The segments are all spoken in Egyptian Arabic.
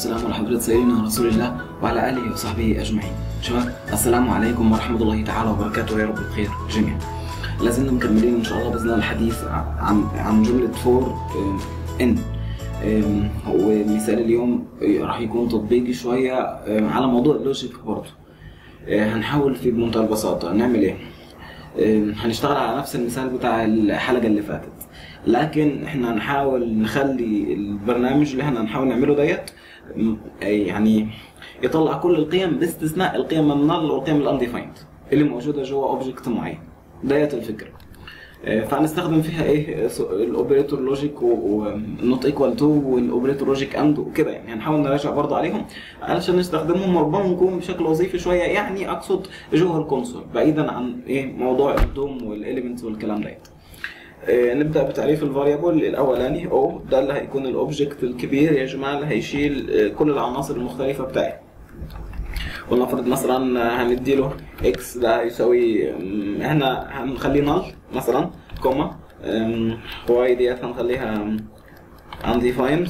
والسلام على حضرة سيدنا رسول الله وعلى آله وصحبه أجمعين شباب السلام عليكم ورحمة الله تعالى وبركاته يا رب بخير جميعا لازلنا مكملين إن شاء الله بإذن الله الحديث عن عن جملة فور إن ومثال اليوم راح يكون تطبيقي شوية على موضوع اللوجيك برضه هنحاول فيه بمنتهى البساطة نعمل إيه؟ هنشتغل على نفس المثال بتاع الحلقة اللي فاتت لكن احنا هنحاول نخلي البرنامج اللي احنا هنحاول نعمله ديت يعني يطلع كل القيم باستثناء القيم النل والقيم الانديفايند اللي موجوده جوه اوبجكت معين ديت الفكره فهنستخدم فيها ايه الاوبريتور لوجيك ونوت ايكوال تو والاوبريتور لوجيك اند وكده يعني هنحاول نراجع برضه عليهم علشان نستخدمهم ربما نكون بشكل وظيفي شويه يعني اقصد جوه الكونسول بعيدا عن ايه موضوع الدوم والاليمنتس والكلام ديت نبدا بتعريف الفاريبل الاولاني او ده اللي هيكون الاوبجكت الكبير يا جماعه اللي هيشيل كل العناصر المختلفه بتاعي ولنفرض مثلا هنديله اكس ده هيساوي احنا هنخليه نل مثلا كوما واي ديت هنخليها undefined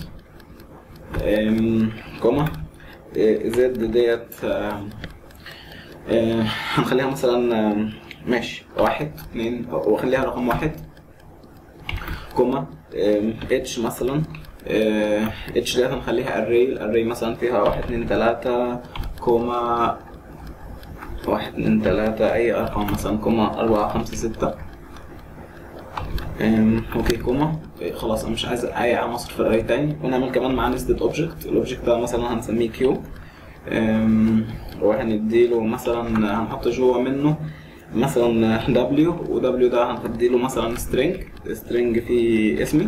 كوما زد ديت هنخليها مثلا ماشي واحد اتنين واخليها رقم واحد كوما اتش مثلا اتش ديت هنخليها اري الاري مثلا فيها واحد اتنين تلاتة كوما واحد اتنين تلاتة اي ارقام مثلا كوما اربعة خمسة ستة اوكي كوما خلاص انا مش عايز اي عناصر في الاري تاني ونعمل كمان معاه نستد اوبجكت الاوبجكت ده مثلا هنسميه كيو وهنديله مثلا هنحط جوه منه مثلا W و W ده هنديله مثلا string string فيه اسمي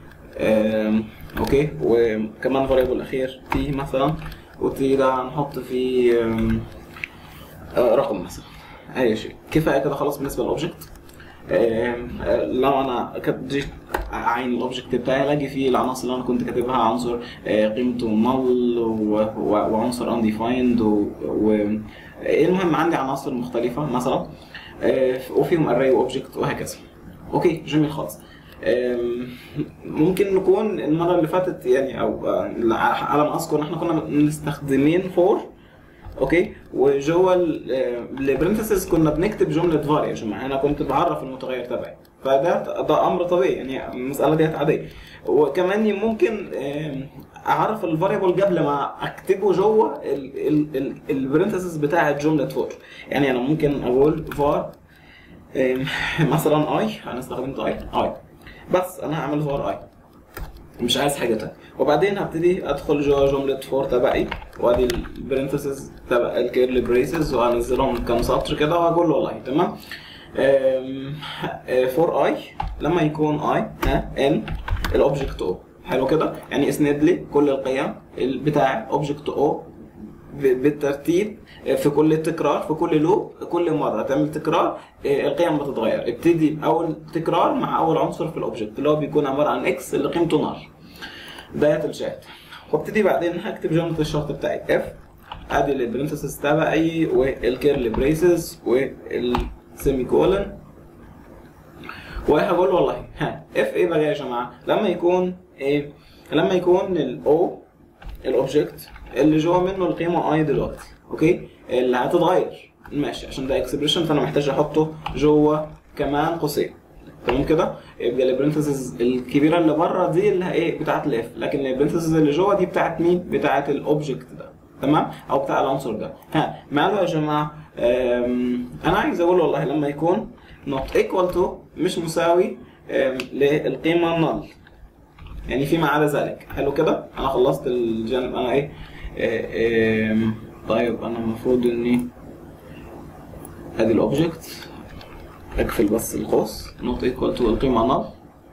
اوكي وكمان فاريبل اخير T مثلا و T ده هنحط فيه رقم مثلا اي شيء كفايه كده خلاص بالنسبه للاوبجكت لو انا جيت اعين الاوبجكت بتاعي الاقي فيه العناصر اللي انا كنت كاتبها عنصر قيمته null وعنصر undefined و المهم عندي عناصر مختلفه مثلا وفيهم array واوبجكت وهكذا اوكي جميل خالص ممكن نكون المره اللي فاتت يعني او على ما اذكر احنا كنا مستخدمين فور اوكي وجوه البرنتسز كنا بنكتب جمله فار يا جماعه انا كنت بعرف المتغير تبعي فده ده امر طبيعي يعني المساله ديت عاديه وكمان ممكن اعرف الفاريبل قبل ما اكتبه جوه البرنتسز بتاعه جمله فور يعني انا ممكن اقول فار مثلا اي انا استخدمت اي اي بس انا هعمل فار اي مش عايز حاجه تانية وبعدين هبتدي ادخل جوه جمله فور تبعي وادي البرنتسز تبع الكيرلي بريسز وهنزلهم كام سطر كده واقول له والله تمام فور اي لما يكون اي ها ان الاوبجكت او حلو كده يعني اسند لي كل القيم بتاع اوبجكت او بالترتيب في كل تكرار في كل لوب كل مره تعمل تكرار القيم بتتغير ابتدي باول تكرار مع اول عنصر في الاوبجكت اللي هو بيكون عباره عن اكس اللي قيمته نار داية الشات وابتدي بعدين هكتب جمله الشرط بتاعي اف ادي البرنتسز تبعي والكيرلي بريسز والسيمي كولن وهقول والله ها اف ايه بقى يا جماعه لما يكون ايه لما يكون الاو الاوبجكت اللي جوه منه القيمه اي دلوقتي اوكي اللي هتتغير ماشي عشان ده اكسبريشن فانا محتاج احطه جوه كمان قوسين تمام كده يبقى البرنتسز الكبيره اللي بره دي اللي ايه بتاعت الاف لكن البرنتسز اللي جوه دي بتاعت مين بتاعت الاوبجكت ده تمام او بتاع العنصر ده ها ماله يا جماعه انا عايز اقول والله لما يكون not equal to مش مساوي للقيمه null يعني فيما عدا ذلك حلو كده انا خلصت الجانب انا ايه, إيه, إيه طيب انا المفروض اني ادي الاوبجكت اقفل بس القوس not equal to القيمه null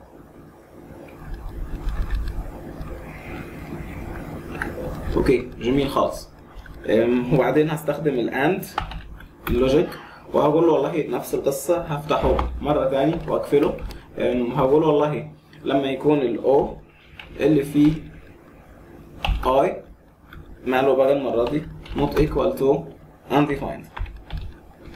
اوكي جميل خالص وبعدين هستخدم الاند اللوجيك وهقول له والله نفس القصه هفتحه مره تاني واقفله هقول والله لما يكون الاو اللي فيه اي ماله بقى المره دي not equal to undefined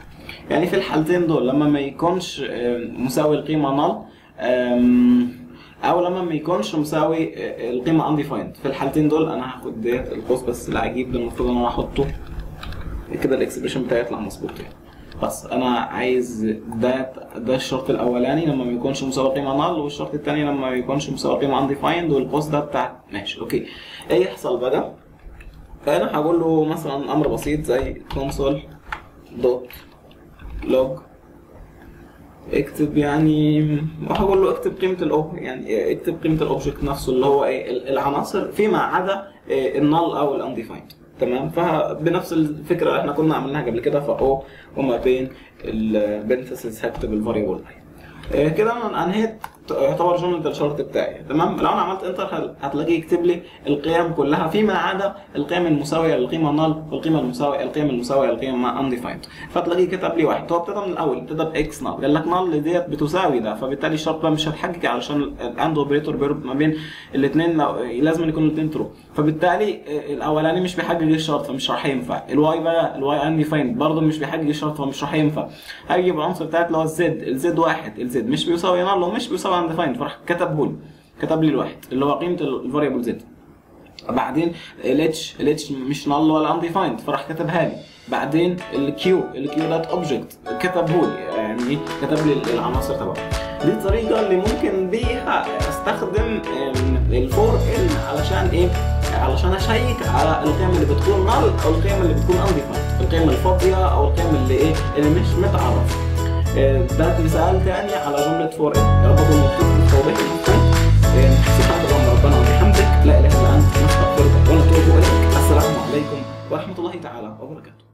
يعني في الحالتين دول لما ما يكونش مساوي القيمه null او لما ما يكونش مساوي آه، القيمه undefined في الحالتين دول انا هاخد ديت القوس بس العجيب ده المفروض ان انا احطه كده الاكسبريشن بتاعي يطلع مظبوط يعني بس انا عايز ده ده الشرط الاولاني لما ما يكونش مساوي قيمه نال والشرط الثاني لما ما يكونش مساوي قيمه undefined والقوس ده بتاع ماشي اوكي ايه يحصل بقى فانا هقول له مثلا امر بسيط زي console دوت لوج اكتب يعني وهقول له اكتب قيمه الاوب يعني اكتب قيمه الاوبجكت نفسه اللي هو ايه ال- العناصر فيما عدا النال او الانديفايند تمام فبنفس الفكره اللي احنا كنا عملناها قبل كده فاو وما بين البنتسز هكتب الفاريبل آه، كده انا انهيت يعتبر جمله الشرط بتاعي تمام لو انا عملت انتر هتلاقيه يكتب لي القيم كلها فيما عدا القيم المساويه للقيمه نال والقيمه المساويه القيم المساويه للقيمه undefined فتلاقيه كتب لي واحد هو ابتدى من الاول ابتدى باكس نال قال لك نال ديت بتساوي ده فبالتالي الشرط ده مش هتحقق علشان الاند اوبريتور بيربط ما بين الاثنين لازم يكونوا الاثنين ترو فبالتالي آه، الاولاني مش بيحقق الشرط فمش راح ينفع الواي بقى الواي undefined برضه مش بيحقق الشرط فمش راح ينفع هيجيب العنصر بتاعت اللي هو الزد الزد واحد الزد مش بيساوي نال ومش بيساوي undefined فراح كتبه لي كتب لي الواحد اللي هو قيمه الفاريبل زد بعدين الاتش الاتش مش نال ولا undefined فراح كتبها لي بعدين الكيو الكيو دات اوبجكت كتبه لي يعني كتب لي العناصر تبعه دي الطريقه اللي ممكن بيها استخدم الفور ان علشان ايه علشان اشيك على القيم اللي بتكون نال او القيم اللي بتكون undefined القيم الفاضيه او القيم اللي ايه اللي مش متعرفه آه، ده مثال تاني على جمله فور ان يا رب اكون مبسوط بالتوضيح المفهوم آه، سبحانك اللهم ربنا وبحمدك لا اله الا انت نستغفرك ونتوب اليك السلام عليكم ورحمه الله تعالى وبركاته